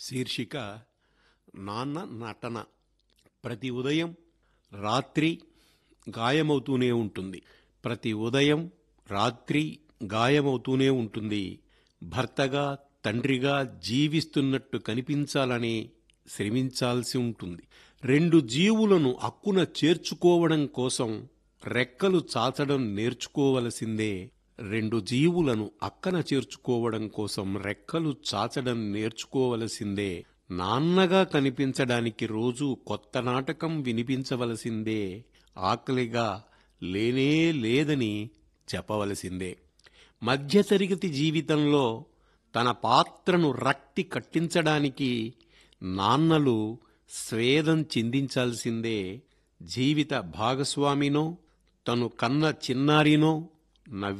శీర్షిక నాన్న నటన ప్రతి ఉదయం రాత్రి గాయమవుతూనే ఉంటుంది ప్రతి ఉదయం రాత్రి గాయమవుతూనే ఉంటుంది భర్తగా తండ్రిగా జీవిస్తున్నట్టు కనిపించాలని శ్రమించాల్సి ఉంటుంది రెండు జీవులను అక్కున చేర్చుకోవడం కోసం రెక్కలు చాచడం నేర్చుకోవలసిందే రెండు జీవులను అక్కన చేర్చుకోవడం కోసం రెక్కలు చాచడం నేర్చుకోవలసిందే నాన్నగా కనిపించడానికి రోజు కొత్త నాటకం వినిపించవలసిందే ఆకలిగా లేనే లేదని చెప్పవలసిందే మధ్యతరగతి జీవితంలో తన పాత్రను రక్తి కట్టించడానికి నాన్నలు స్వేదం చిందించాల్సిందే జీవిత భాగస్వామినో తను కన్న చిన్నారినో